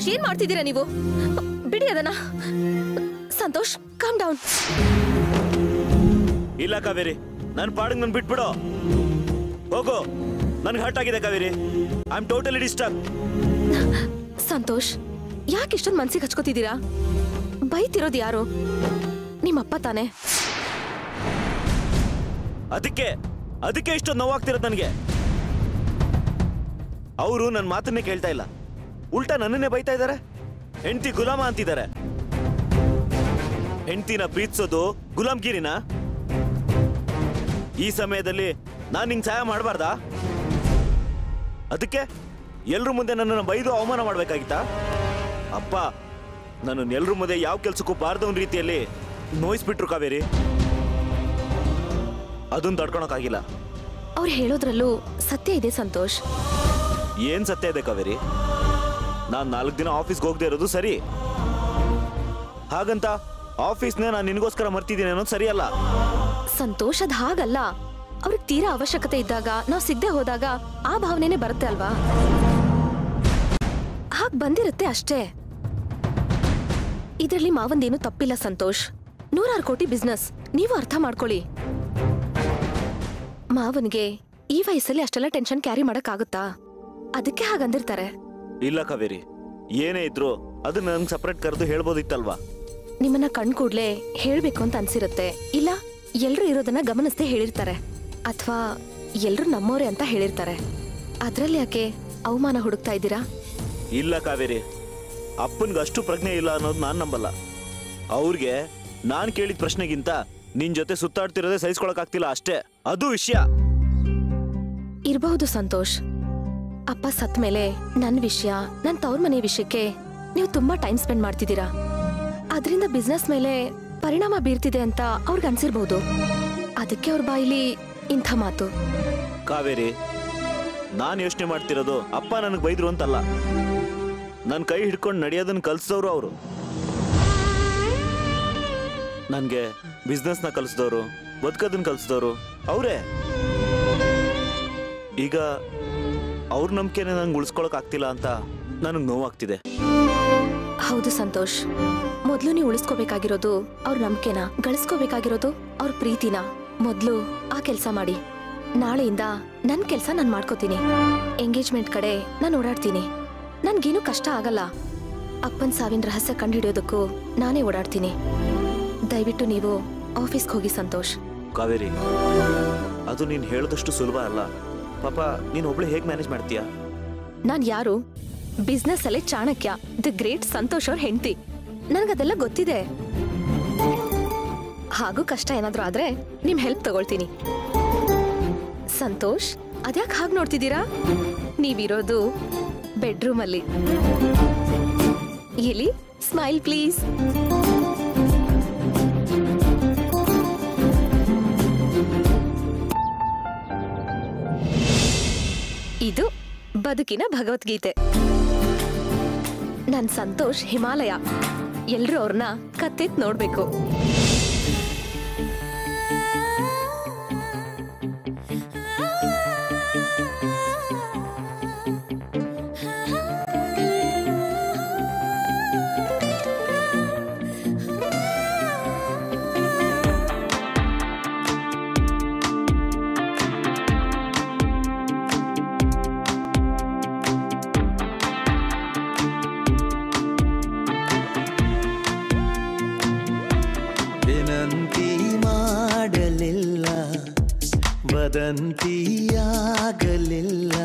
ಸಂತೋಷ್ ಏನ್ ಮಾಡ್ತಿದ್ದೀರಾ ನೀವು ಬಿಡಿ ಅದನ್ನ ಸಂತೋಷ್ ಕಾಮ್ ಡೌನ್ ಇಲ್ಲ ಕಾವೇರಿ ನನ್ನ ಪಾಡಿಗೆ ನನ್ ಬಿಟ್ಬಿಡು ಹೋಗು ನನ್ಗೆ ಹರ್ಟ್ ಆಗಿದೆ Kaveri I am totally disturb Santosh ಯಾಕೆ ಇಷ್ಟೊಂದು ಮನ್ಸಿಗೆ ಹಚ್ಕೋತಿದ್ದೀರಾ ಬೈತಿರೋದು ಯಾರು ನಿಮ್ಮಪ್ಪ ತಾನೇ ಅದಕ್ಕೆ ಅದಕ್ಕೆ ಇಷ್ಟೊಂದು ನೋವಾಗ್ತಿರೋದು ನನಗೆ ಅವರು ನನ್ನ ಮಾತನ್ನೇ ಕೇಳ್ತಾ ಇಲ್ಲ ಉಲ್ಟಾ ನನ್ನನ್ನೇ ಬೈತಾ ಇದ್ದಾರೆ ಹೆಂಡತಿ ಗುಲಾಮ ಅಂತಿದ್ದಾರೆ ಹೆಂಡತಿನ ಪ್ರೀತಿಸೋದು ಗುಲಾಮ್ಗಿರಿನ ಈ ಸಮಯದಲ್ಲಿ ನಾನು ನಿಂಗೆ ಸಹಾಯ ಮಾಡಬಾರ್ದಾ ಅದಕ್ಕೆ ಎಲ್ರ ಮುಂದೆ ನನ್ನನ್ನು ಬೈದು ಅವಮಾನ ಮಾಡ್ಬೇಕಾಗಿತ್ತಾ ಅಪ್ಪ ನನ್ನನ್ನು ಎಲ್ರ ಮುಂದೆ ಯಾವ ಕೆಲ್ಸಕ್ಕೂ ಬಾರ್ದವನ್ ರೀತಿಯಲ್ಲಿ ನೋಯಿಸ್ಬಿಟ್ರು ಕಾವೇರಿ ಅದನ್ನ ತಡ್ಕೊಳಕ್ಕಾಗಿಲ್ಲ ಅವ್ರು ಹೇಳೋದ್ರಲ್ಲೂ ಸತ್ಯ ಇದೆ ಸಂತೋಷ್ ಏನ್ ಸತ್ಯ ಇದೆ ಕಾವೇರಿ ನಾನ್ ನಾಲ್ಕು ದಿನ ಆಫೀಸ್ಗೆ ಹೋಗದೆ ಇರೋದು ಸರಿ ಹಾಗಂತ ಆಫೀಸ್ನ ನಾನು ನಿನಗೋಸ್ಕರ ಮರ್ತಿದ್ದೀನಿ ಅನ್ನೋದು ಸರಿಯಲ್ಲ ಸಂತೋಷ್ ಅದ್ ಹಾಗಲ್ಲ ಅವ್ರಿಗೆ ತೀರಾ ಅವಶ್ಯಕತೆ ಇದ್ದಾಗ ನಾವ್ ಸಿಗದೆ ಹೋದಾಗ ಆ ಭಾವನೆನೇ ಬರುತ್ತೆ ಅಲ್ವಾ ಹಾಗ್ ಬಂದಿರುತ್ತೆ ಅಷ್ಟೇ ಇದ್ರಲ್ಲಿ ಮಾವಂದೇನು ತಪ್ಪಿಲ್ಲ ಸಂತೋಷ್ ನೂರಾರು ಕೋಟಿ ಬಿಸ್ನೆಸ್ ನೀವು ಅರ್ಥ ಮಾಡ್ಕೊಳ್ಳಿ ಮಾವನ್ಗೆ ಈ ವಯಸ್ಸಲ್ಲಿ ಅಷ್ಟೆಲ್ಲ ಟೆನ್ಷನ್ ಕ್ಯಾರಿ ಮಾಡಕ್ಕಾಗುತ್ತಾ ಅದಕ್ಕೆ ಹಾಗಂದಿರ್ತಾರೆ ಇಲ್ಲ ಕಾವೇರಿ ಏನೇ ಇದ್ರು ಅದನ್ನ ನನ್ಗೆ ಸಪ್ರೇಟ್ ಕರೆದು ಹೇಳ್ಬೋದಿತ್ತಲ್ವಾ ನಿಮ್ಮನ್ನ ಕಣ್ ಕೂಡ್ಲೆ ಹೇಳ್ಬೇಕು ಅಂತ ಅನ್ಸಿರುತ್ತೆ ಇಲ್ಲ ಎಲ್ರು ಇರೋದನ್ನ ಗಮನಿಸದೆ ಹೇಳಿರ್ತಾರೆ ಅಥವಾ ಎಲ್ರು ನಮ್ಮೋರೆ ಅಂತ ಹೇಳಿರ್ತಾರೆ ಅದ್ರಲ್ಲಿ ಯಾಕೆ ಅವಮಾನ ಹುಡುಕ್ತಾ ಇದ್ದೀರಾ ಇಲ್ಲ ಕಾವೇರಿ ಅಪ್ಪನ್ಗೆ ಅಷ್ಟು ಪ್ರಜ್ಞೆ ಇಲ್ಲ ಅನ್ನೋದು ನಾನು ನಂಬಲ್ಲ ಅವ್ರಿಗೆ ನಾನು ಕೇಳಿದ ಪ್ರಶ್ನೆಗಿಂತ ನಿನ್ ಜೊತೆ ಸುತ್ತಾಡ್ತಿರೋದೇ ಸಹಿಸ್ಕೊಳಕ್ಕಾಗ್ತಿಲ್ಲ ಅಷ್ಟೇ ಅದು ವಿಷಯ ಇರಬಹುದು ಸಂತೋಷ್ ಅಪ್ಪ ಸತ್ ಮೇಲೆ ನನ್ ವಿಷಯ ನನ್ ತವ್ರ ಮನೆ ವಿಷಯಕ್ಕೆ ನೀವು ತುಂಬಾ ಟೈಮ್ ಸ್ಪೆಂಡ್ ಮಾಡ್ತಿದ್ದೀರಾ ಅದರಿಂದ ಬಿಸ್ನೆಸ್ ಮೇಲೆ ಪರಿಣಾಮ ಬೀರ್ತಿದೆ ಅಂತ ಅವ್ರಿಗೆ ಅನ್ಸಿರ್ಬಹುದು ಅದಕ್ಕೆ ಅವ್ರ ಬಾಯಿಲಿ ಇಂಥ ಮಾತು ಕಾವೇರಿ ನಾನು ಯೋಚನೆ ಮಾಡ್ತಿರೋದು ಅಪ್ಪ ನನಗೆ ಬೈದ್ರು ಅಂತಲ್ಲ ನನ್ನ ಕೈ ಹಿಡ್ಕೊಂಡು ನಡೆಯೋದನ್ನ ಕಲಿಸಿದವರು ಅವರು ನನಗೆ ಬಿಸ್ನೆಸ್ನ ಕಲಿಸಿದವರು ಬದುಕೋದನ್ನ ಕಲಿಸಿದವರು ಅವರೇ ಈಗ ಅವ್ರ ನಂಬಿಕೆನೆ ನಂಗೆ ಉಳಿಸ್ಕೊಳಕ್ ಆಗ್ತಿಲ್ಲ ಅಂತ ನನಗೆ ನೋವಾಗ್ತಿದೆ ಹೌದು ಸಂತೋಷ್ ಮೊದ್ಲು ನೀವು ಉಳಿಸ್ಕೋಬೇಕಾಗಿರೋದು ಅವ್ರ ನಂಬಿಕೆನ ಗಳಿಸ್ಕೋಬೇಕಾಗಿರೋದು ಅವ್ರ ಪ್ರೀತಿನ ಮೊದ್ಲು ಆ ಕೆಲ್ಸ ಮಾಡಿ ನಾಳೆಯಿಂದ ನನ್ ಕೆಲ್ಸ ನಾನ್ ಮಾಡ್ಕೋತೀನಿ ಎಂಗೇಜ್ಮೆಂಟ್ ಕಡೆ ನಾನ್ ಓಡಾಡ್ತೀನಿ ನನ್ಗೇನು ಕಷ್ಟ ಆಗಲ್ಲ ಅಪ್ಪನ್ ಸಾವಿನ ರಹಸ್ಯ ಕಂಡುಹಿಡಿಯೋದಕ್ಕೂ ನಾನೇ ಓಡಾಡ್ತೀನಿ ದಯವಿಟ್ಟು ನೀವು ಆಫೀಸ್ಗೆ ಹೋಗಿ ಸಂತೋಷ್ ಕಾವೇರಿ ಅದು ನೀನು ಹೇಳದಷ್ಟು ಸುಲಭ ಅಲ್ಲ ಪಾಪ ನೀನು ಒಬ್ಳೆ ಹೇಗೆ ಮ್ಯಾನೇಜ್ ಮಾಡ್ತೀಯಾ ನಾನ್ ಯಾರು ಬಿಸ್ನೆಸ್ ಅಲ್ಲೇ ಚಾಣಕ್ಯ ದಿ ಗ್ರೇಟ್ ಸಂತೋಷ್ ಅವ್ರ ಹೆಂಡತಿ ನನ್ಗದೆಲ್ಲ ಗೊತ್ತಿದೆ ಹಾಗೂ ಕಷ್ಟ ಏನಾದ್ರೂ ಆದ್ರೆ ನಿಮ್ ಹೆಲ್ಪ್ ತಗೊಳ್ತೀನಿ ಸಂತೋಷ್ ಅದ್ಯಾಕ್ ಹಾಗ್ ನೋಡ್ತಿದ್ದೀರಾ ನೀವಿರೋದು ಬೆಡ್ರೂಮ್ ಅಲ್ಲಿ ಎಲ್ಲಿ ಸ್ಮೈಲ್ ಪ್ಲೀಸ್ ಇದು ಬದುಕಿನ ಭಗವದ್ಗೀತೆ ನನ್ ಸಂತೋಷ್ ಹಿಮಾಲಯ ಎಲ್ರೂ ಅವ್ರನ್ನ ಕತ್ತೆತ್ ನೋಡ್ಬೇಕು ವಿನಂತಿ ಮಾಡಲಿಲ್ಲ ವದಂತಿಯಾಗಲಿಲ್ಲ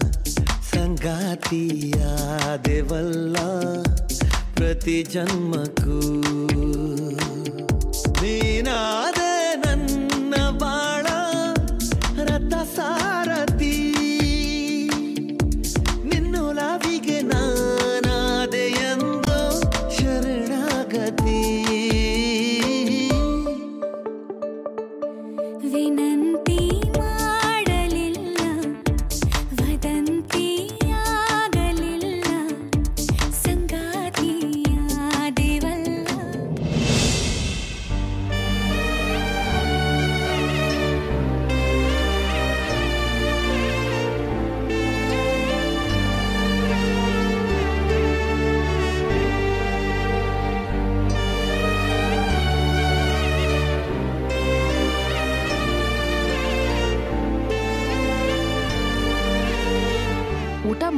ಸಂಗಾತಿಯಾದೆವಲ್ಲ ಪ್ರತಿ ಜನ್ಮಕ್ಕೂ ನೀನಾದ ನನ್ನ ಬಾಳ ರಥ ಸಾರಥಿ ನಿನ್ನೊಲವಿಗೆ ನಾನಾದೆ ಎಂದೋ ಶರಣಾಗತಿ ವಿನಂತಿ ಮಾಡಲಿಲ್ಲ ವದಂತಿಯಾಗಲಿಲ್ಲ ಸಂಗಾತಿಯಾದೆವಲ್ಲ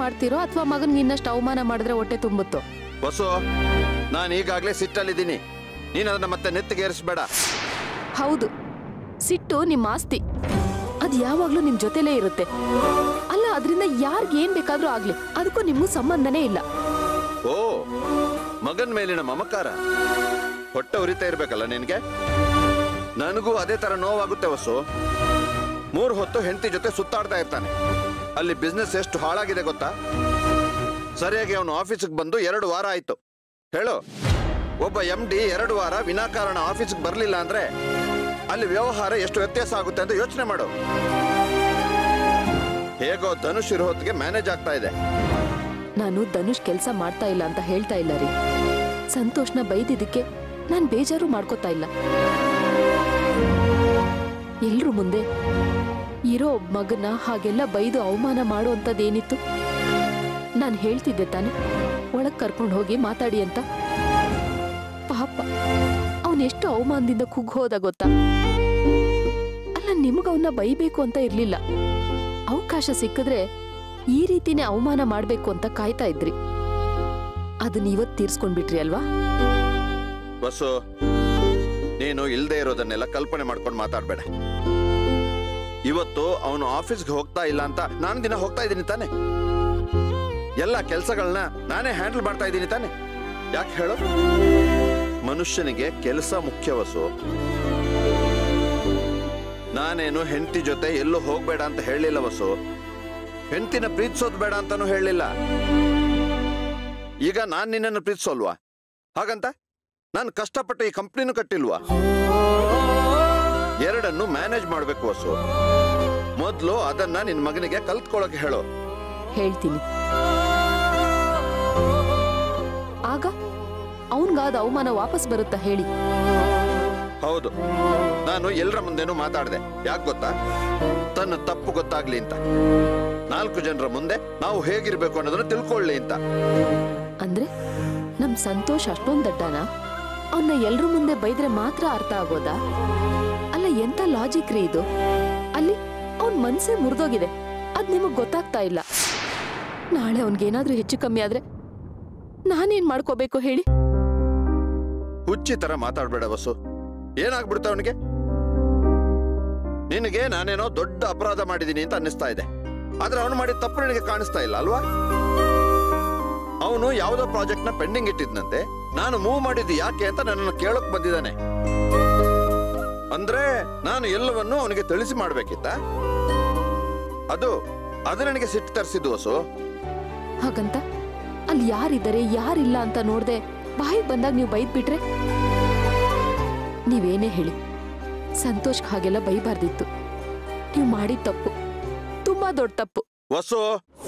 ಮಾಡ್ತಿರೋ ಅಥವಾ ಮಗನ್ಗೆ ಇನ್ನಷ್ಟು ಅವಮಾನ ಮಾಡಿದ್ರೆ ಹೊಟ್ಟೆ ತುಂಬುತ್ತೋ ಬಸ್ಸು ನಾನು ಈಗಾಗಲೇ ಸಿಟ್ಟಲ್ಲಿದ್ದೀನಿ ನೀನು ಅದನ್ನ ಮತ್ತೆ ನೆತ್ತಿಗೇರಿಸ್ಬೇಡ ಹೌದು ಸಿಟ್ಟು ನಿಮ್ಮ ಆಸ್ತಿ ಅದು ಯಾವಾಗ್ಲೂ ನಿಮ್ ಜೊತೆಲೇ ಇರುತ್ತೆ ಅಲ್ಲ ಅದರಿಂದ ಯಾರ್ಗ್ ಏನ್ ಬೇಕಾದ್ರೂ ಆಗ್ಲಿ ಅದಕ್ಕೂ ನಿಮ್ಗೂ ಸಂಬಂಧನೇ ಇಲ್ಲ ಓ ಮಗನ್ ಮೇಲಿನ ಮಮಕಾರ ಹೊಟ್ಟೆ ಉರಿತಾ ಇರ್ಬೇಕಲ್ಲ ನಿನ್ಗೆ ನನಗೂ ಅದೇ ತರ ನೋವಾಗುತ್ತೆ ವಸು ಮೂರ್ ಹೊತ್ತು ಹೆಂಡತಿ ಜೊತೆ ಸುತ್ತಾಡ್ತಾ ಇರ್ತಾನೆ ಅಲ್ಲಿ ಬಿಸ್ನೆಸ್ ಎಷ್ಟು ಹಾಳಾಗಿದೆ ಗೊತ್ತಾ ಸರಿಯಾಗಿ ಅವನು ಆಫೀಸಿಗೆ ಬಂದು ಎರಡು ವಾರ ಆಯ್ತು ಹೇಳು ಒಬ್ಬ ಎಂ ಡಿ ಎರಡು ವಾರ ವಿನಾಕಾರಣ ಆಫೀಸಿಗೆ ಬರಲಿಲ್ಲ ಅಂದ್ರೆ ಅಲ್ಲಿ ವ್ಯವಹಾರ ಎಷ್ಟು ವ್ಯತ್ಯಾಸ ಆಗುತ್ತೆ ಅಂತ ಯೋಚನೆ ಮಾಡು ಹೇಗೋ ಧನುಷ್ ಇರೋ ಹೊತ್ತಿಗೆ ಮ್ಯಾನೇಜ್ ಆಗ್ತಾ ಇದೆ ನಾನು ಧನುಷ್ ಕೆಲಸ ಮಾಡ್ತಾ ಇಲ್ಲ ಅಂತ ಹೇಳ್ತಾ ಇಲ್ಲ ರೀ ಸಂತೋಷ್ನ ಬೈದಿದ್ದಕ್ಕೆ ನಾನ್ ಬೇಜಾರು ಮಾಡ್ಕೋತಾ ಇಲ್ಲ ಎಲ್ರು ಮುಂದೆ ಇರೋ ಒಬ್ಬ ಮಗನ ಹಾಗೆಲ್ಲ ಬೈದು ಅವಮಾನ ಮಾಡುವಂಥದ್ದೇನಿತ್ತು ನಾನು ಹೇಳ್ತಿದ್ದೆ ತಾನೆ ಒಳಗ್ ಕರ್ಕೊಂಡು ಹೋಗಿ ಮಾತಾಡಿ ಅಂತ ಪಾಪ ಅವನೆಷ್ಟು ಅವಮಾನದಿಂದ ಕುಗ್ಗ್ ಹೋದ ಗೊತ್ತಾ ಅಲ್ಲ ನಿಮ್ಗ ಅವನ್ನ ಬೈಬೇಕು ಅಂತ ಇರ್ಲಿಲ್ಲ ಅವಕಾಶ ಸಿಕ್ಕಿದ್ರೆ ಈ ರೀತಿನೇ ಅವಮಾನ ಮಾಡ್ಬೇಕು ಅಂತ ಕಾಯ್ತಾ ಇದ್ರಿ ಅದನ್ನ ಇವತ್ ತೀರ್ಸ್ಕೊಂಡ್ಬಿಟ್ರಿ ಅಲ್ವಾ ಬಸ್ಸು ನೀನು ಇಲ್ದೇ ಇರೋದನ್ನೆಲ್ಲ ಕಲ್ಪನೆ ಮಾಡ್ಕೊಂಡು ಮಾತಾಡ್ಬೇಡ ಇವತ್ತು ಅವನು ಆಫೀಸ್ಗೆ ಹೋಗ್ತಾ ಇಲ್ಲ ಅಂತ ನಾನು ದಿನ ಹೋಗ್ತಾ ಇದ್ದೀನಿ ತಾನೆ ಎಲ್ಲ ಕೆಲಸಗಳನ್ನ ನಾನೇ ಹ್ಯಾಂಡಲ್ ಮಾಡ್ತಾ ಇದ್ದೀನಿ ತಾನೆ ಯಾಕೆ ಹೇಳು ಮನುಷ್ಯನಿಗೆ ಕೆಲಸ ಮುಖ್ಯ ವಸು ನಾನೇನು ಹೆಂಡತಿ ಜೊತೆ ಎಲ್ಲೂ ಹೋಗ್ಬೇಡ ಅಂತ ಹೇಳಿಲ್ಲ ವಸು ಹೆಂಡತಿನ ಪ್ರೀತಿಸೋದು ಬೇಡ ಅಂತಾನು ಹೇಳಿಲ್ಲ ಈಗ ನಾನ್ ನಿನ್ನನ್ನು ಪ್ರೀತಿಸೋಲ್ವಾ ಹಾಗಂತ ನಾನು ಕಷ್ಟಪಟ್ಟು ಈ ಕಂಪ್ನಿನೂ ಕಟ್ಟಿಲ್ವಾ ಎರಡನ್ನು ಮ್ಯಾನೇಜ್ ಮಾಡ್ಬೇಕು ವಸು ಮೊದ್ಲು ಅದನ್ನ ನಿನ್ ಮಗನಿಗೆ ಕಲ್ತ್ಕೊಳಕ್ ಹೇಳು ಹೇಳ್ತೀನಿ ಆಗ ಅವನ್ಗಾದ ಅವಮಾನ ವಾಪಸ್ ಬರುತ್ತಾ ಹೇಳಿ ಹೌದು ನಾನು ಎಲ್ಲರ ಮುಂದೆನೂ ಮಾತಾಡಿದೆ ಯಾಕೆ ಗೊತ್ತಾ ತನ್ನ ತಪ್ಪು ಗೊತ್ತಾಗ್ಲಿ ಅಂತ ನಾಲ್ಕು ಜನರ ಮುಂದೆ ನಾವು ಹೇಗಿರ್ಬೇಕು ಅನ್ನೋದನ್ನ ತಿಳ್ಕೊಳ್ಳಿ ಅಂತ ಅಂದ್ರೆ ನಮ್ ಸಂತೋಷ್ ಅಷ್ಟೊಂದ್ ದಡ್ಡನ ಅವನ್ನ ಎಲ್ರ ಮುಂದೆ ಬೈದ್ರೆ ಮಾತ್ರ ಅರ್ಥ ಆಗೋದಾ ಅಲ್ಲ ಎಂತ ಲಾಜಿಕ್ ರೀ ಇದು ಅಲ್ಲಿ ಅವನ್ ಮನ್ಸೇ ಮುರಿದೋಗಿದೆ ಅದ್ ನಿಮಗ್ ಗೊತ್ತಾಗ್ತಾ ಇಲ್ಲ ನಾಳೆ ಅವನ್ಗೇನಾದ್ರೂ ಹೆಚ್ಚು ಕಮ್ಮಿ ಆದ್ರೆ ನಾನೇನ್ ಮಾಡ್ಕೋಬೇಕು ಹೇಳಿ ಹುಚ್ಚಿ ತರ ಮಾತಾಡ್ಬೇಡ ಬಸ್ಸು ಏನಾಗ್ಬಿಡ್ತ ಅವನಿಗೆ ನಿನಗೆ ನಾನೇನೋ ದೊಡ್ಡ ಅಪರಾಧ ಮಾಡಿದೀನಿ ಅಂತ ಅನ್ನಿಸ್ತಾ ಇದೆ ಆದ್ರೆ ಅವನು ಮಾಡಿದ ತಪ್ಪು ನಿನಗೆ ಕಾಣಿಸ್ತಾ ಇಲ್ಲ ಅಲ್ವಾ ಅವನು ಯಾವುದೋ ಪ್ರಾಜೆಕ್ಟ್ ನ ಪೆಂಡಿಂಗ್ ಇಟ್ಟಿದ್ನಂತೆ ನಾನು ಮೂವ್ ಮಾಡಿದ್ದು ಯಾಕೆ ಅಂತ ನನ್ನನ್ನು ಕೇಳಕ್ ಬಂದಿದ್ದಾನೆ ಅಂದ್ರೆ ನಾನು ಎಲ್ಲವನ್ನೂ ಅವನಿಗೆ ತಿಳಿಸಿ ಮಾಡ್ಬೇಕಿತ್ತ ಅದು ಅದು ನನಗೆ ಸಿಟ್ಟು ತರಿಸಿದ್ದು ವಸು ಹಾಗಂತ ಅಲ್ಲಿ ಯಾರಿದ್ದಾರೆ ಯಾರಿಲ್ಲ ಅಂತ ನೋಡ್ದೆ ಬಾಯಿಗೆ ಬಂದಾಗ ನೀವು ಬೈದ್ ಬಿಟ್ರೆ ನೀವೇನೇ ಹೇಳಿ ಸಂತೋಷ್ಗೆ ಹಾಗೆಲ್ಲ ಬೈಬಾರ್ದಿತ್ತು ನೀವು ಮಾಡಿದ ತಪ್ಪು ತುಂಬಾ ದೊಡ್ಡ ತಪ್ಪು ವಸು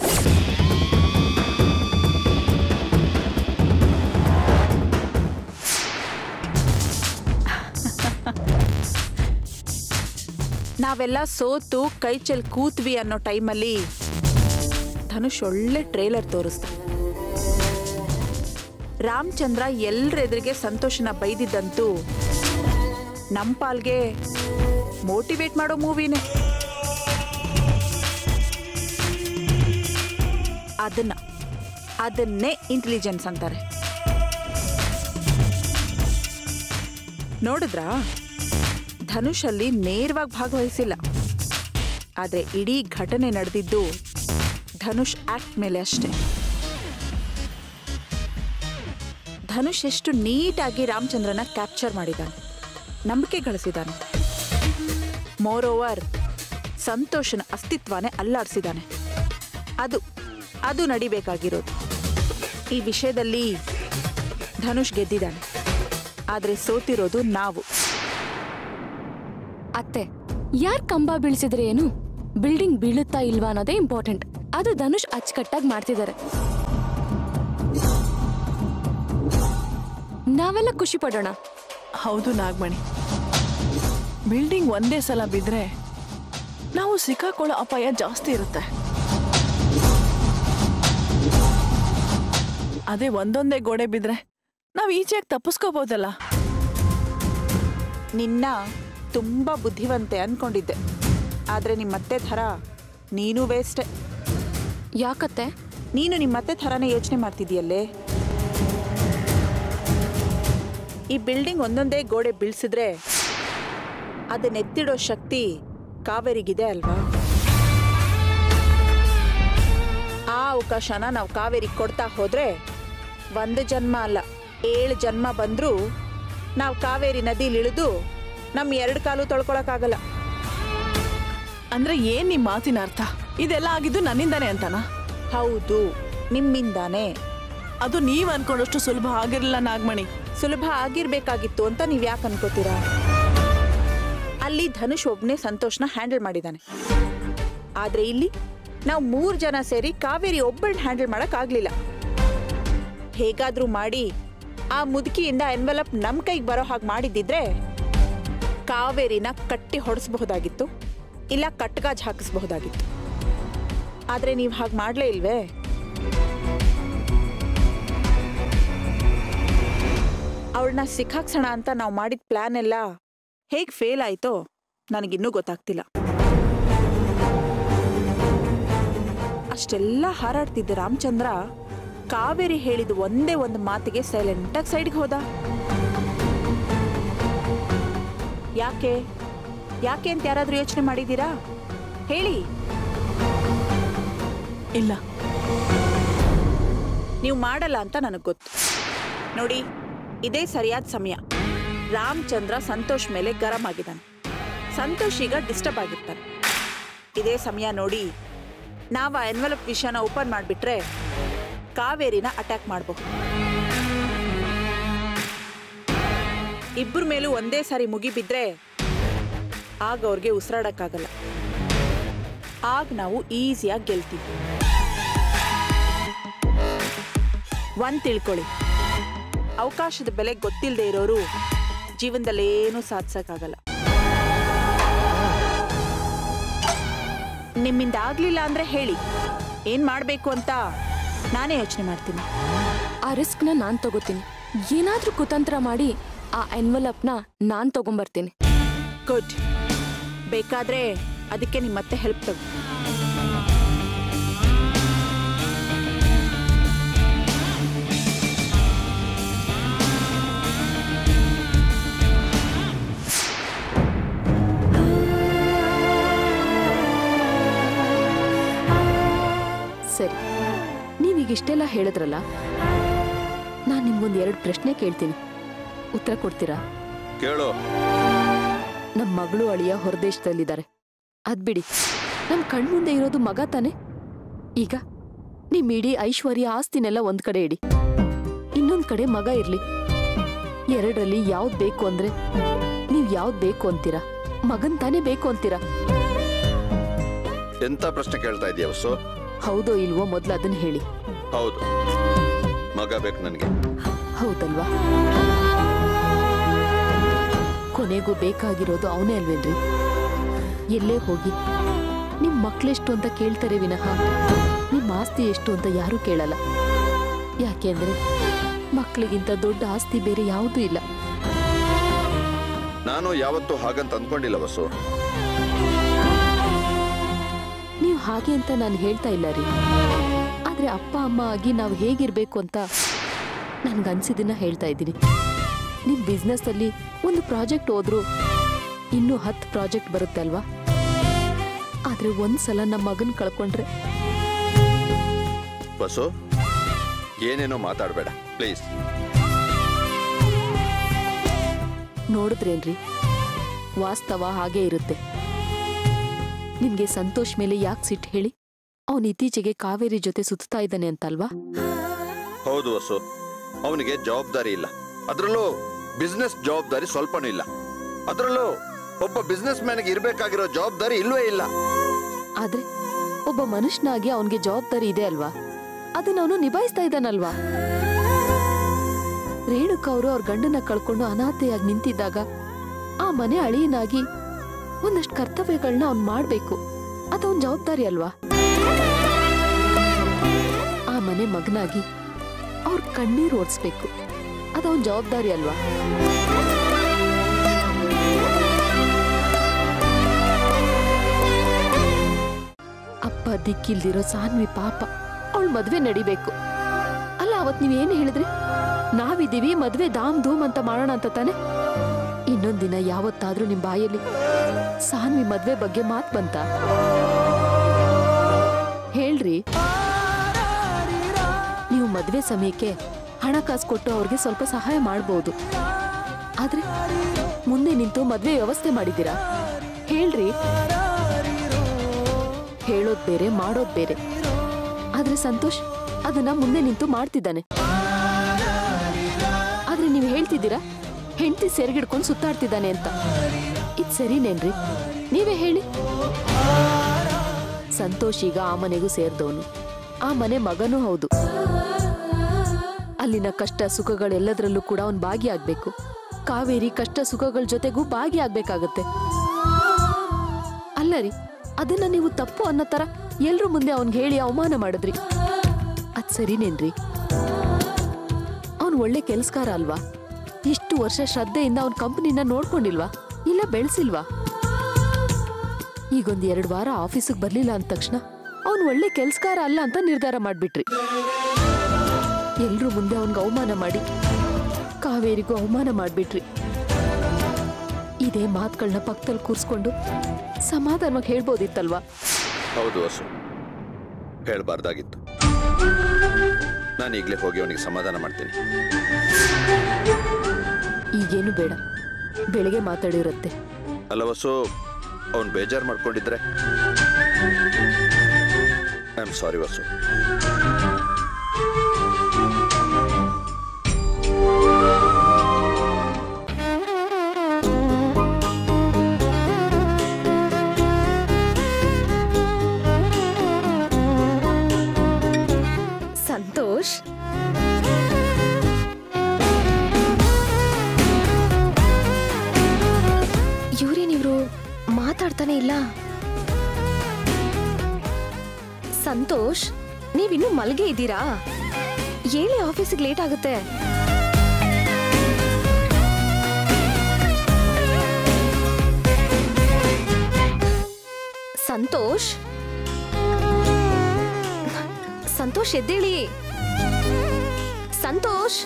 ನಾವೆಲ್ಲ ಸೋತು ಕೈ ಚೆಲ್ ಕೂತ್ವಿ ಅನ್ನೋ ಟೈಮಲ್ಲಿ ಧನುಷ್ ಒಳ್ಳೆ ಟ್ರೇಲರ್ ತೋರಿಸ್ದ ರಾಮಚಂದ್ರ ಎಲ್ರೆದುರಿಗೆ ಸಂತೋಷನ ಬೈದಿದ್ದಂತೂ ನಮ್ಮ ಪಾಲ್ಗೆ ಮೋಟಿವೇಟ್ ಮಾಡೋ ಮೂವಿನೇ ಅದನ್ನ ಅದನ್ನೇ ಇಂಟೆಲಿಜೆನ್ಸ್ ಅಂತಾರೆ ನೋಡಿದ್ರಾ ಧನುಷ್ ಅಲ್ಲಿ ನೇರವಾಗಿ ಭಾಗವಹಿಸಿಲ್ಲ ಆದ್ರೆ ಇಡೀ ಘಟನೆ ನಡೆದಿದ್ದು ಧನುಷ್ ಆಕ್ಟ್ ಮೇಲೆ ಅಷ್ಟೇ ಧನುಷ್ ಎಷ್ಟು ನೀಟಾಗಿ ರಾಮಚಂದ್ರನ ಕ್ಯಾಪ್ಚರ್ ಮಾಡಿದ್ದಾನೆ ನಂಬಿಕೆ ಗಳಿಸಿದ್ದಾನೆ ಮೋರ್ ಓವರ್ ಸಂತೋಷನ ಅಸ್ತಿತ್ವನೇ ಅಲ್ಲಾಡಿಸಿದ್ದಾನೆ ಅದು ಅದು ನಡಿಬೇಕಾಗಿರೋದು ಈ ವಿಷಯದಲ್ಲಿ ಧನುಷ್ ಗೆದ್ದಿದ್ದಾನೆ ಆದರೆ ಸೋತಿರೋದು ನಾವು ಅತ್ತೆ ಯಾರ್ ಕಂಬ ಬೀಳ್ಸಿದ್ರೆ ಏನು ಬಿಲ್ಡಿಂಗ್ ಬೀಳುತ್ತಾ ಇಲ್ವಾ ಅನ್ನೋದೇ ಇಂಪಾರ್ಟೆಂಟ್ ಅದು ಧನುಷ್ ಅಚ್ಚುಕಟ್ಟಾಗಿ ಮಾಡ್ತಿದ್ದಾರೆ ನಾವೆಲ್ಲ ಖುಷಿ ಪಡೋಣ ಹೌದು ನಾಗಮಣಿ ಬಿಲ್ಡಿಂಗ್ ಒಂದೇ ಸಲ ಬಿದ್ರೆ ನಾವು ಸಿಕ್ಕಾಕೊಳ್ಳೋ ಅಪಾಯ ಜಾಸ್ತಿ ಇರುತ್ತೆ ಅದೇ ಒಂದೊಂದೇ ಗೋಡೆ ಬಿದ್ರೆ ನಾವು ಈಚೆಯಾಗಿ ತಪ್ಪಿಸ್ಕೋಬೋದಲ್ಲ ನಿನ್ನ ತುಂಬ ಬುದ್ಧಿವಂತೆ ಅನ್ಕೊಂಡಿದ್ದೆ ಆದರೆ ನಿಮ್ಮತ್ತೆ ಥರ ನೀನು ವೇಸ್ಟೆ ಯಾಕತ್ತೆ ನೀನು ನಿಮ್ಮ ಮತ್ತೆ ಥರನೇ ಯೋಚನೆ ಮಾಡ್ತಿದ್ಯಲ್ಲೇ ಈ ಬಿಲ್ಡಿಂಗ್ ಒಂದೊಂದೇ ಗೋಡೆ ಬೀಳ್ಸಿದ್ರೆ ಅದನ್ನೆತ್ತಿಡೋ ಶಕ್ತಿ ಕಾವೇರಿಗಿದೆ ಅಲ್ವಾ ಆ ಅವಕಾಶನ ನಾವು ಕಾವೇರಿಗೆ ಕೊಡ್ತಾ ಹೋದ್ರೆ ಒಂದು ಜನ್ಮ ಅಲ್ಲ ಏಳು ಜನ್ಮ ಬಂದರೂ ನಾವು ಕಾವೇರಿ ನದಿಲಿ ಇಳಿದು ನಮ್ಮ ಎರಡು ಕಾಲು ತೊಳ್ಕೊಳಕ್ಕಾಗಲ್ಲ ಅಂದ್ರೆ ಏನ್ ನಿಮ್ ಮಾತಿನ ಅರ್ಥ ಇದೆಲ್ಲ ಆಗಿದ್ದು ನನ್ನಿಂದಾನೆ ಅಂತನಾ ಹೌದು ನಿಮ್ಮಿಂದಾನೇ ಅದು ನೀವ್ ಅನ್ಕೊಂಡಷ್ಟು ಸುಲಭ ಆಗಿರ್ಲಿಲ್ಲ ನಾಗಮಣಿ ಸುಲಭ ಆಗಿರ್ಬೇಕಾಗಿತ್ತು ಅಂತ ನೀವ್ ಯಾಕೆ ಅನ್ಕೋತೀರಾ ಅಲ್ಲಿ ಧನುಷ್ ಒಬ್ನೇ ಸಂತೋಷ್ನ ಹ್ಯಾಂಡಲ್ ಮಾಡಿದಾನೆ ಆದ್ರೆ ಇಲ್ಲಿ ನಾವು ಮೂರ್ ಜನ ಸೇರಿ ಕಾವೇರಿ ಒಬ್ಬಳನ್ನ ಹ್ಯಾಂಡಲ್ ಮಾಡಕ್ ಆಗ್ಲಿಲ್ಲ ಹೇಗಾದ್ರೂ ಮಾಡಿ ಆ ಮುದುಕಿಯಿಂದ ಎನ್ವೆಲಪ್ ನಮ್ ಕೈಗೆ ಬರೋ ಹಾಗೆ ಮಾಡಿದ್ದಿದ್ರೆ ಕಾವೇರಿನ ಕಟ್ಟಿ ಹೊಡೆಸಬಹುದಾಗಿತ್ತು ಇಲ್ಲ ಕಟ್ಗಾಜ್ ಹಾಕಿಸಬಹುದಾಗಿತ್ತು ಆದ್ರೆ ನೀವು ಹಾಗೆ ಮಾಡ್ಲೇ ಇಲ್ವೇ ಅವಳನ್ನ ಸಿಕ್ಕಾಕ್ಸೋಣ ಅಂತ ನಾವು ಮಾಡಿದ ಪ್ಲಾನ್ ಎಲ್ಲ ಹೇಗೆ ಫೇಲ್ ಆಯ್ತೋ ನನಗಿನ್ನೂ ಗೊತ್ತಾಗ್ತಿಲ್ಲ ಅಷ್ಟೆಲ್ಲ ಹಾರಾಡ್ತಿದ್ದ ರಾಮಚಂದ್ರ ಕಾವೇರಿ ಹೇಳಿದ ಒಂದೇ ಒಂದು ಮಾತಿಗೆ ಸೈಲೆಂಟಾಗಿ ಸೈಡ್ಗೆ ಹೋದ ಯಾಕೆ ಯಾಕೆ ಅಂತ ಯಾರಾದ್ರೂ ಯೋಚನೆ ಮಾಡಿದ್ದೀರಾ ಹೇಳಿ ಇಲ್ಲ ನೀವು ಮಾಡಲ್ಲ ಅಂತ ನನಗೆ ಗೊತ್ತು ನೋಡಿ ಇದೇ ಸರಿಯಾದ ಸಮಯ ರಾಮಚಂದ್ರ ಸಂತೋಷ್ ಮೇಲೆ ಗರಂ ಆಗಿದ್ದಾನೆ ಸಂತೋಷ್ ಈಗ ಡಿಸ್ಟರ್ಬ್ ಆಗಿರ್ತಾನೆ ಇದೇ ಸಮಯ ನೋಡಿ ನಾವು ಆ ಎನ್ವೆಲಪ್ ವಿಷಯನ ಓಪನ್ ಮಾಡಿಬಿಟ್ರೆ ಕಾವೇರಿನ ಅಟ್ಯಾಕ್ ಮಾಡಬಹುದು ಇಬ್ಬರ ಮೇಲೂ ಒಂದೇ ಸಾರಿ ಮುಗಿಬಿದ್ರೆ ಆಗ ಅವ್ರಿಗೆ ಉಸಿರಾಡಕ್ಕಾಗಲ್ಲ ಆಗ ನಾವು ಈಸಿಯಾಗಿ ಗೆಲ್ತೀವಿ ಒಂದ್ ತಿಳ್ಕೊಳ್ಳಿ ಅವಕಾಶದ ಬೆಲೆ ಗೊತ್ತಿಲ್ಲದೆ ಇರೋರು ಜೀವನದಲ್ಲಿ ಏನೂ ಸಾಧಿಸಕ್ಕಾಗಲ್ಲ ನಿಮ್ಮಿಂದ ಆಗ್ಲಿಲ್ಲ ಅಂದ್ರೆ ಹೇಳಿ ಏನ್ ಮಾಡ್ಬೇಕು ಅಂತ ನಾನೇ ಯೋಚನೆ ಮಾಡ್ತೀನಿ ಆ ರಿಸ್ಕ್ನ ನಾನ್ ತಗೋತೀನಿ ಏನಾದ್ರೂ ಕುತಂತ್ರ ಮಾಡಿ ಆ ಎನ್ವಲಪ್ನ ನಾನ್ ತಗೊಂಬರ್ತೀನಿ ಗುಡ್ ಬೇಕಾದ್ರೆ ಅದಕ್ಕೆ ನಿಮ್ಮ ಮತ್ತೆ ಹೆಲ್ಪ್ ತಗೋ ಸರಿ ನೀವೀಗ ಇಷ್ಟೆಲ್ಲ ಹೇಳಿದ್ರಲ್ಲ ನಾನು ನಿಮ್ಗೊಂದು ಎರಡು ಪ್ರಶ್ನೆ ಕೇಳ್ತೀನಿ ಉತ್ತರ ಕೊಡ್ತೀರಾ ಕೇಳು ನಮ್ಮ ಮಗಳು ಅಳಿಯ ಹೊರದೇಶದಲ್ಲಿದ್ದಾರೆ ಅದ್ಬಿಡಿ ನಮ್ ಕಣ್ಮುಂದೆ ಇರೋದು ಮಗ ತಾನೆ ಈಗ ನಿಮ್ ಇಡೀ ಐಶ್ವರ್ಯ ಆಸ್ತಿನೆಲ್ಲ ಒಂದ್ ಕಡೆ ಇಡಿ ಇನ್ನೊಂದ್ ಕಡೆ ಮಗ ಇರ್ಲಿ ಎರಡರಲ್ಲಿ ಯಾವ್ದ್ ಬೇಕು ಅಂದ್ರೆ ನೀವ್ ಯಾವ್ದ್ ಬೇಕು ಅಂತೀರಾ ಮಗನ್ ತಾನೇ ಬೇಕು ಅಂತೀರಾ ಎಂತ ಪ್ರಶ್ನೆ ಕೇಳ್ತಾ ಇದೀಯ ವಸು ಹೌದೋ ಇಲ್ವೋ ಮೊದ್ಲು ಅದನ್ನ ಹೇಳಿ ಹೌದು ಮಗ ಬೇಕು ನನಗೆ ಹೌದಲ್ವಾ ಕೊನೆಗೂ ಬೇಕಾಗಿರೋದು ಅವನೇ ಅಲ್ವೇನ್ರಿ ಎಲ್ಲೇ ಹೋಗಿ ನಿಮ್ ಮಕ್ಳೆಷ್ಟು ಅಂತ ಕೇಳ್ತಾರೆ ವಿನಃ ನಿಮ್ ಆಸ್ತಿ ಎಷ್ಟು ಅಂತ ಯಾರೂ ಕೇಳಲ್ಲ ಯಾಕೆಂದ್ರೆ ಮಕ್ಳಿಗಿಂತ ದೊಡ್ಡ ಆಸ್ತಿ ಬೇರೆ ಯಾವುದೂ ಇಲ್ಲ ನಾನು ಯಾವತ್ತೂ ಹಾಗಂತ ಅಂದ್ಕೊಂಡಿಲ್ಲ ವಸು ನೀವು ಹಾಗೆ ಅಂತ ನಾನು ಹೇಳ್ತಾ ಇಲ್ಲ ರೀ ಆದ್ರೆ ಅಪ್ಪ ಅಮ್ಮ ಆಗಿ ನಾವು ಹೇಗಿರ್ಬೇಕು ಅಂತ ನನ್ಗನ್ಸಿದ್ದನ್ನ ಹೇಳ್ತಾ ಇದ್ದೀನಿ ನಿಮ್ ಬಿಸ್ನೆಸ್ ಅಲ್ಲಿ ಒಂದು ಪ್ರಾಜೆಕ್ಟ್ ಹೋದ್ರು ಇನ್ನೂ ಹತ್ತು ಪ್ರಾಜೆಕ್ಟ್ ಬರುತ್ತೆ ಅಲ್ವಾ ಆದ್ರೆ ಒಂದ್ಸಲ ನಮ್ಮ ಮಗನ್ ಕಳ್ಕೊಂಡ್ರೆ ವಸು ಏನೇನೋ ಮಾತಾಡಬೇಡ ಪ್ಲೀಸ್ ನೋಡಿದ್ರೇನ್ರಿ ವಾಸ್ತವ ಹಾಗೇ ಇರುತ್ತೆ ನಿಮ್ಗೆ ಸಂತೋಷ್ ಮೇಲೆ ಯಾಕೆ ಸಿಟ್ಟು ಹೇಳಿ ಅವನ್ ಇತ್ತೀಚೆಗೆ ಕಾವೇರಿ ಜೊತೆ ಸುತ್ತಾ ಇದ್ದಾನೆ ಅಂತಲ್ವಾ ಹೌದು ವಸು ಅವನಿಗೆ ಜವಾಬ್ದಾರಿ ಇಲ್ಲ ಅದರಲ್ಲೂ ಬಿಸ್ನೆಸ್ ಜವಾಬ್ದಾರಿ ಸ್ವಲ್ಪನೂ ಇಲ್ಲ ಅದರಲ್ಲೂ ಒಬ್ಬ ಬಿಸ್ನೆಸ್ ಮ್ಯಾನ್ಗೆ ಇರಬೇಕಾಗಿರೋ ಜವಾಬ್ದಾರಿ ಇಲ್ವೇ ಇಲ್ಲ ಆದ್ರೆ ಒಬ್ಬ ಮನುಷ್ಯನಾಗಿ ಅವನ್ಗೆ ಜವಾಬ್ದಾರಿ ಇದೆ ಅಲ್ವಾ ಅದನ್ನ ಅವನು ನಿಭಾಯಿಸ್ತಾ ಇದ್ದಾನಲ್ವಾ ರೇಣುಕ ಅವರು ಅವ್ರ ಗಂಡನ ಕಳ್ಕೊಂಡು ಅನಾಥೆಯಾಗಿ ನಿಂತಿದ್ದಾಗ ಆ ಮನೆ ಅಳಿಯನಾಗಿ ಒಂದಷ್ಟು ಕರ್ತವ್ಯಗಳನ್ನ ಅವ್ನ್ ಮಾಡ್ಬೇಕು ಅದವನ್ ಜವಾಬ್ದಾರಿ ಅಲ್ವಾ ಆ ಮನೆ ಮಗನಾಗಿ ಅವ್ರ ಕಣ್ಣೀರು ಓಡಿಸ್ಬೇಕು ಅದವನ್ ಜವಾಬ್ದಾರಿ ಅಲ್ವಾ ಅಪ್ಪ ದಿಕ್ಕಿಲ್ದಿರೋ ಸಾನ್ವಿ ಪಾಪ ಅವಳು ಮದ್ವೆ ನಡಿಬೇಕು ಅಲ್ಲ ಅವತ್ ನೀವೇನು ಹೇಳಿದ್ರಿ ನಾವಿದ್ದೀವಿ ಮದ್ವೆ ಧಾಮ್ ಧೂಮ್ ಅಂತ ಮಾಡೋಣ ಅಂತ ತಾನೆ ಇನ್ನೊಂದ್ ದಿನ ಯಾವತ್ತಾದ್ರೂ ನಿಮ್ ಬಾಯಲ್ಲಿ ಸಾನ್ವಿ ಮದ್ವೆ ಬಗ್ಗೆ ಮಾತ್ ಬಂತ ಹೇಳ್ರಿ ನೀವು ಮದ್ವೆ ಸಮಯಕ್ಕೆ ಹಣ ಕಾಸು ಕೊಟ್ಟು ಅವ್ರಿಗೆ ಸ್ವಲ್ಪ ಸಹಾಯ ಮಾಡ್ಬೋದು ಆದ್ರೆ ಮುಂದೆ ನಿಂತು ಮದ್ವೆ ವ್ಯವಸ್ಥೆ ಮಾಡಿದ್ದೀರಾ ಹೇಳ್ರಿ ಹೇಳೋದ್ ಬೇರೆ ಮಾಡೋದ್ ಬೇರೆ ಆದ್ರೆ ಸಂತೋಷ್ ಅದನ್ನ ಮುಂದೆ ನಿಂತು ಮಾಡ್ತಿದ್ದಾನೆ ಆದ್ರೆ ನೀವು ಹೇಳ್ತಿದ್ದೀರಾ ಹೆಂಡತಿ ಸೆರಗಿಡ್ಕೊಂಡು ಸುತ್ತಾಡ್ತಿದ್ದಾನೆ ಅಂತ ಇದ್ ಸರಿನೇನ್ರಿ ನೀವೇ ಹೇಳಿ ಸಂತೋಷ್ ಈಗ ಆ ಮನೆಗೂ ಸೇರಿದವನು ಆ ಮನೆ ಮಗನೂ ಹೌದು ಅಲ್ಲಿನ ಕಷ್ಟ ಸುಖಗಳೆಲ್ಲದರಲ್ಲೂ ಕೂಡ ಅವನ್ ಭಾಗಿಯಾಗ್ಬೇಕು ಕಾವೇರಿ ಕಷ್ಟ ಸುಖಗಳ ಜೊತೆಗೂ ಭಾಗಿಯಾಗ್ಬೇಕಾಗತ್ತೆ ಅಲ್ಲ ರೀ ಅದನ್ನ ನೀವು ತಪ್ಪು ಅನ್ನೋ ತರ ಎಲ್ರ ಮುಂದೆ ಅವನ್ಗೆ ಹೇಳಿ ಅವಮಾನ ಮಾಡಿದ್ರಿ ಅದ್ ಸರಿನೇನ್ರಿ ಅವನ್ ಒಳ್ಳೆ ಕೆಲ್ಸಕಾರ ಅಲ್ವಾ ಇಷ್ಟು ವರ್ಷ ಶ್ರದ್ಧೆಯಿಂದ ಅವನ್ ಕಂಪನಿನ ನೋಡ್ಕೊಂಡಿಲ್ವಾ ಇಲ್ಲ ಬೆಳೆಸಿಲ್ವಾ ಈಗೊಂದ್ ಎರಡ್ ವಾರ ಆಫೀಸಿಗೆ ಬರ್ಲಿಲ್ಲ ಅಂದ ತಕ್ಷಣ ಅವನ್ ಒಳ್ಳೆ ಕೆಲ್ಸಕಾರ ಅಲ್ಲ ಅಂತ ನಿರ್ಧಾರ ಮಾಡ್ಬಿಟ್ರಿ ಎಲ್ರೂ ಮುಂದೆ ಅವನ್ಗೆ ಅವಮಾನ ಮಾಡಿ ಕಾವೇರಿಗೂ ಅವಮಾನ ಮಾಡ್ಬಿಟ್ರಿ ಇದೇ ಮಾತುಗಳನ್ನ ಪಕ್ಕದಲ್ಲಿ ಕೂರ್ಸ್ಕೊಂಡು ಸಮಾಧಾನವಾಗಿ ಹೇಳ್ಬೋದಿತ್ತಲ್ವಾ ಹೌದು ವಸು ಹೇಳ್ಬಾರ್ದಾಗಿತ್ತು ನಾನು ಈಗಲೇ ಹೋಗಿ ಅವನಿಗೆ ಸಮಾಧಾನ ಮಾಡ್ತೀನಿ ಈಗೇನು ಬೇಡ ಬೆಳಿಗ್ಗೆ ಮಾತಾಡಿರುತ್ತೆ ಅಲ್ಲ ವಸು ಅವನು ಬೇಜಾರು ಮಾಡ್ಕೊಂಡಿದ್ರೆ I am sorry Vasu Santosh ಇವ್ರೇನಿವ್ರು ಮಾತಾಡ್ತಾನೆ ಇಲ್ಲ ಸಂತೋಷ್ ನೀವಿನ್ನೂ ಮಲ್ಗೆ ಇದ್ದೀರಾ ಹೇಳಿ ಆಫೀಸಿಗೆ ಲೇಟ್ ಆಗುತ್ತೆ ಸಂತೋಷ್ ಸಂತೋಷ್ ಎದ್ದೇಳಿ ಸಂತೋಷ್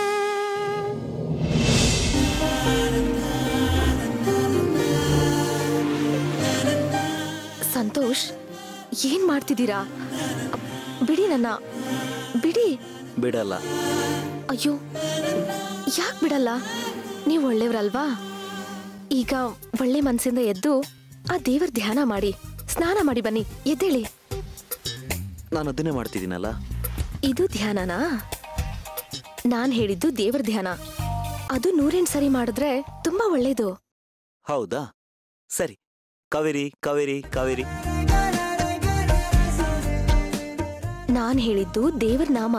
ಸಂತೋಷ್ ಏನ್ ಮಾಡ್ತಿದ್ದೀರಾ ಅಪ್, ಬಿಡಿ ನನ್ನ ಬಿಡಿ ಬಿಡಲ್ಲ ಅಯ್ಯೋ ಯಾಕೆ ಬಿಡಲ್ಲ ನೀವು ಒಳ್ಳೆಯವ್ರಲ್ವಾ ಈಗ ಒಳ್ಳೆ ಮನಸ್ಸಿಂದ ಎದ್ದು ಆ ದೇವರ ಧ್ಯಾನ ಮಾಡಿ ಸ್ನಾನ ಮಾಡಿ ಬನ್ನಿ ಎದ್ದೇಳಿ ನಾನು ಅದನ್ನೇ ಮಾಡ್ತಿದ್ದೀನಲ್ಲ ಇದು ಧ್ಯಾನನಾ ನಾನ್ ಹೇಳಿದ್ದು ದೇವರ ಧ್ಯಾನ ಅದು ನೂರೆಂಟು ಸರಿ ಮಾಡಿದ್ರೆ ತುಂಬಾ ಒಳ್ಳೇದು ಹೌದಾ ಸರಿ ಕಾವೇರಿ ಕಾವೇರಿ ಕಾವೇರಿ ನಾನ್ ಹೇಳಿದ್ದು ದೇವರ ನಾಮ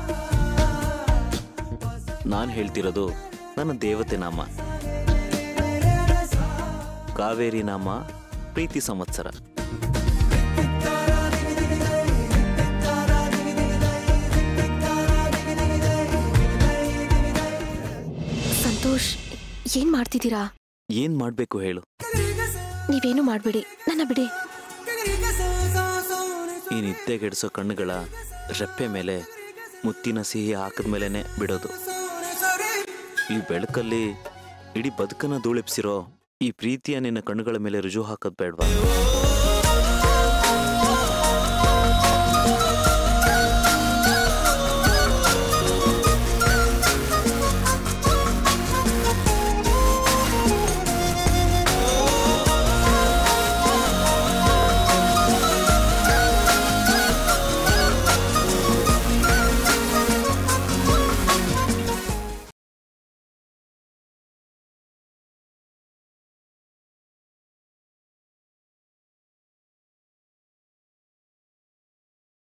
ನಾನು ಹೇಳ್ತಿರೋದು ನನ್ನ ದೇವತೆ ನಾಮ ಕಾವೇರಿ ನಾಮ ಪ್ರೀತಿ ಸಂವತ್ಸರ ಸಂತೋಷ್ ಏನ್ ಮಾಡ್ತಿದ್ದೀರಾ ಏನ್ ಮಾಡ್ಬೇಕು ಹೇಳು ನೀವೇನು ಮಾಡ್ಬೇಡಿ ನನ್ನ ಬಿಡಿ ಈ ನಿದ್ದೆಗೆಡಿಸೋ ಕಣ್ಣುಗಳ ರೆಪ್ಪೆ ಮೇಲೆ ಮುತ್ತಿನ ಸಿಹಿ ಹಾಕಿದ್ಮೇಲೆನೆ ಬಿಡೋದು ಈ ಬೆಳಕಲ್ಲಿ ಇಡೀ ಬದುಕನ್ನ ಧೂಳಿಪ್ಸಿರೋ ಈ ಪ್ರೀತಿಯ ನಿನ್ನ ಕಣ್ಣುಗಳ ಮೇಲೆ ರುಜು ಹಾಕೋದ್ ಬೇಡ್ವಾ